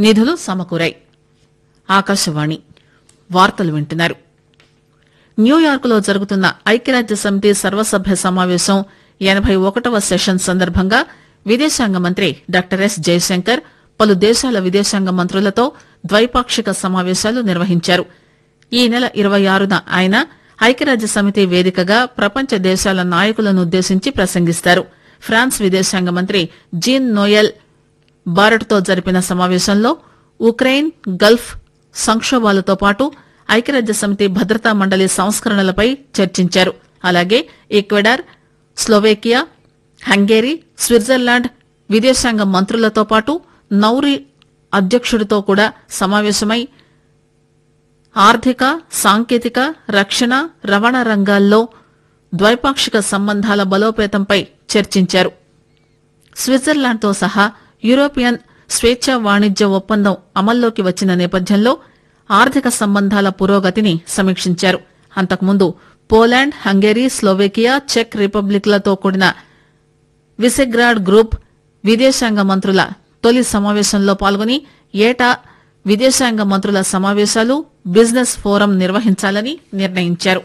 నిధులు సమకూరాయి ఆకాశవాణి వార్తలు వింటున్నారు న్యూయార్క్లో జరుగుతున్న ఐక్యరాజ్య సమితి సర్వసభ్య సమావేశం ఎనబై ఒకటవ సెషన్ సందర్భంగా విదేశాంగ మంత్రి డాక్టర్ ఎస్ జయశంకర్ పలు దేశాల విదేశాంగ మంత్రులతో ద్వైపాక్షిక సమావేశాలు నిర్వహించారు ఈ నెల ఇరవై ఆరున ఆయన ఐక్యరాజ్య సమితి వేదికగా ప్రపంచ దేశాల నాయకులను ఉద్దేశించి ప్రసంగిస్తారు ఫ్రాన్స్ విదేశాంగ మంత్రి జీన్ నోయెల్ భారత్తో జరిపిన సమావేశంలో ఉక్రెయిన్ గల్ఫ్ సంక్షోభాలతో పాటు ఐక్యరాజ్య సమితి భద్రతా మండలి సంస్కరణలపై చర్చించారు అలాగే ఈక్వెడార్ స్లోవేకియా హంగేరీ స్విట్జర్లాండ్ విదేశాంగ మంత్రులతో పాటు నౌరీ అధ్యక్షుడితో కూడా సమావేశమై ఆర్థిక సాంకేతిక రక్షణ రవాణా రంగాల్లో ద్వైపాక్షిక సంబంధాల బలోపేతంపై చర్చించారు స్విట్జర్లాండ్తో సహా యూరోపియన్ స్వేచ్ఛా వాణిజ్య ఒప్పందం అమల్లోకి వచ్చిన నేపథ్యంలో ఆర్థిక సంబంధాల పురోగతిని సమీక్షించారు అంతకుముందు పోలాండ్ హంగేరీ స్లోవేకియా చెక్ రిపబ్లిక్లతో కూడిన విసెగ్రాడ్ గ్రూప్ విదేశాంగ మంత్రుల తొలి సమావేశంలో పాల్గొని ఏటా విదేశాంగ మంత్రుల సమావేశాలు బిజినెస్ ఫోరం నిర్వహించాలని నిర్ణయించారు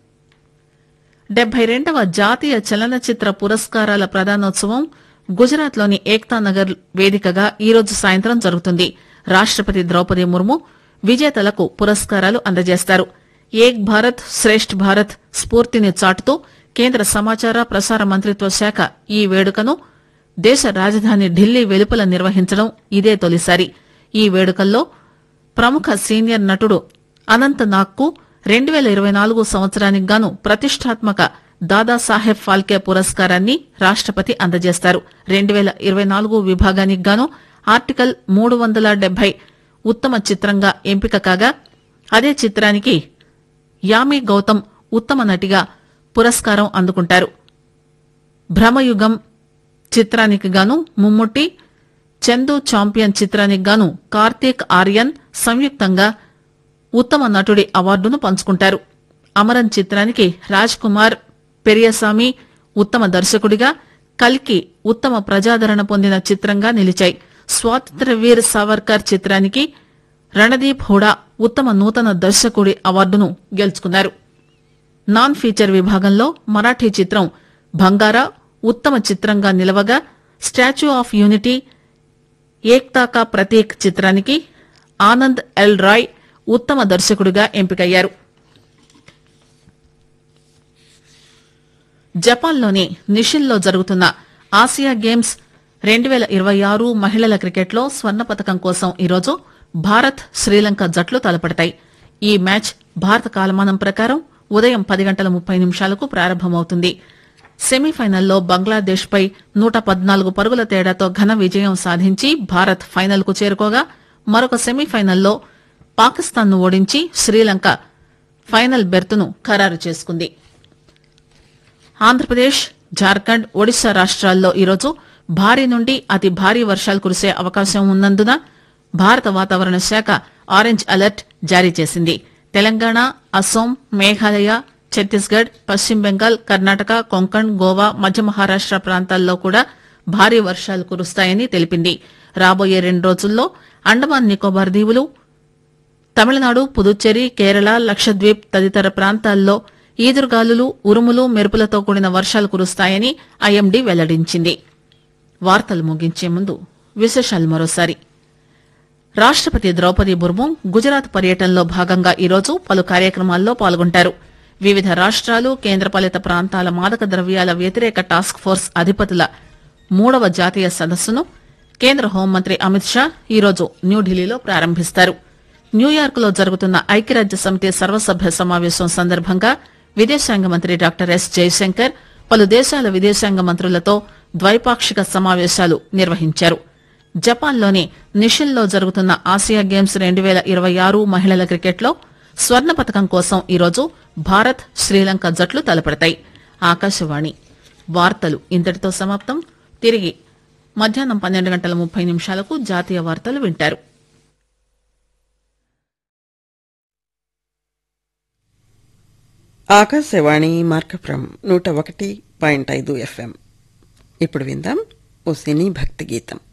డెబ్బై రెండవ జాతీయ చలనచిత్ర పురస్కారాల ప్రదానోత్సవం గుజరాత్లోని ఏక్తా నగర్ వేదికగా ఈరోజు సాయంత్రం జరుగుతుంది రాష్టపతి ద్రౌపది ముర్ము విజేతలకు పురస్కారాలు అందజేస్తారు ఏక్ భారత్ శ్రేష్ఠ్ భారత్ స్ఫూర్తిని చాటుతూ కేంద్ర సమాచార ప్రసార మంత్రిత్వ శాఖ ఈ వేడుకను దేశ రాజధాని ఢిల్లీ వెలుపల నిర్వహించడం ఇదే తొలిసారి ఈ వేడుకల్లో ప్రముఖ సీనియర్ నటుడు అనంత్ నాగ్కు రెండు పేల ఇరవై నాలుగు సంవత్సరానికి గాను ప్రతిష్టాత్మక దాదాసాహెబ్ ఫాల్కే పురస్కారాన్ని రాష్టపతి అందజేస్తారు రెండు పేల ఇరవై నాలుగు విభాగానికి గాను ఆర్టికల్ మూడు వందల డెబ్బై ఉత్తమ చిత్రంగా ఎంపిక కాగా అదే చిత్రానికి యామి గౌతమ్ ఉత్తమ నటిగా పురస్కారం అందుకుంటారు భ్రమయుగం చిత్రానికి గాను ముమ్ముట్టి చందు చాంపియన్ చిత్రానికి గాను కార్తీక్ ఆర్యన్ సంయుక్తంగా ఉత్తమ నటుడి అవార్డును పంచుకుంటారు అమరన్ చిత్రానికి రాజ్ కుమార్ పెరియసామి ఉత్తమ దర్శకుడిగా కల్కి ఉత్తమ ప్రజాదరణ పొందిన చిత్రంగా నిలిచాయి స్వాతంత్ర్యవీర్ సావర్కర్ చిత్రానికి రణదీప్ హుడా ఉత్తమ నూతన దర్శకుడి అవార్డును గెలుచుకున్నారు నాన్ ఫీచర్ విభాగంలో మరాఠీ చిత్రం బంగారా ఉత్తమ చిత్రంగా నిలవగా Statue of Unity Ekta Ka Prateek చిత్రానికి ఆనంద్ ఎల్ రాయ్ ఉత్తమ దర్శకుడిగా ఎంపికయ్యారు జపాన్లోని నిషిన్లో జరుగుతున్న ఆసియా గేమ్స్ రెండు పేల ఇరవై ఆరు మహిళల క్రికెట్లో స్వర్ణ పథకం కోసం ఈరోజు భారత్ శ్రీలంక జట్లు తలపడతాయి ఈ మ్యాచ్ భారత కాలమానం ప్రకారం ఉదయం పది గంటల ముప్పై నిమిషాలకు ప్రారంభమవుతుంది సెమీఫైనల్లో బంగ్లాదేశ్ పై నూట పద్నాలుగు పరుగుల తేడాతో ఘన విజయం సాధించి భారత్ ఫైనల్ కు చేరుకోగా మరొక సెమీఫైనల్లో పాకిస్తాన్ ను ఓడించి శ్రీలంక ఫైనల్ బెర్తును ఖరారు చేసుకుంది ఆంధ్రప్రదేశ్ జార్ఖండ్ ఒడిశా రాష్ట్రాల్లో ఈరోజు భారీ నుండి అతి భారీ వర్షాలు కురిసే అవకాశం ఉన్నందున భారత వాతావరణ శాఖ ఆరెంజ్ అలర్ట్ జారీ చేసింది తెలంగాణ అస్సోం మేఘాలయ ఛత్తీస్గఢ్ పశ్చిమ బెంగాల్ కర్ణాటక కొంకణ్ గోవా మధ్య మహారాష్ట ప్రాంతాల్లో కూడా భారీ వర్షాలు కురుస్తాయని తెలిపింది రాబోయే రెండు రోజుల్లో అండమాన్ నికోబార్ దీవులు తమిళనాడు పుదుచ్చేరి కేరళ లక్షద్వీప్ తదితర ప్రాంతాల్లో ఈదురుగాలులు ఉరుములు మెరుపులతో కూడిన వర్షాలు కురుస్తాయని ఐఎండీ వెల్లడించింది వార్తలు ముగించే ముందు విశేషాలు మరోసారి రాష్టపతి ద్రౌపది ముర్ము గుజరాత్ పర్యటనలో భాగంగా ఈరోజు పలు కార్యక్రమాల్లో పాల్గొంటారు వివిధ రాష్ట్రాలు కేంద్రపాలిత ప్రాంతాల మాదక ద్రవ్యాల వ్యతిరేక టాస్క్ ఫోర్స్ అధిపతుల మూడవ జాతీయ సదస్సును కేంద్ర హోంమంత్రి అమిత్ షా ఈరోజు న్యూఢిల్లీలో ప్రారంభిస్తారు న్యూయార్క్ లో జరుగుతున్న ఐక్యరాజ్య సమితి సర్వసభ్య సమావేశం సందర్భంగా విదేశాంగ మంత్రి డాక్టర్ ఎస్ జయశంకర్ పలు దేశాల విదేశాంగ మంత్రులతో ద్వైపాక్షిక సమావేశాలు నిర్వహించారు జపాన్లోని నిషిన్లో జరుగుతున్న ఆసియా గేమ్స్ రెండు పేల ఇరవై ఆరు మహిళల క్రికెట్లో స్వర్ణ పథకం కోసం ఈరోజు భారత్ శ్రీలంక జట్లు తలపడతాయి ఆకాశవాణి వార్తలు ఇంతటితో సమాప్తం తిరిగి మధ్యాహ్నం పన్నెండు గంటల ముప్పై నిమిషాలకు జాతీయ వార్తలు వింటారు ఆకాశవాణి మార్కపురం నూట ఒకటి పాయింట్ ఐదు ఎఫ్ఎం ఇప్పుడు విందాం ఓ సినీ భక్తి గీతం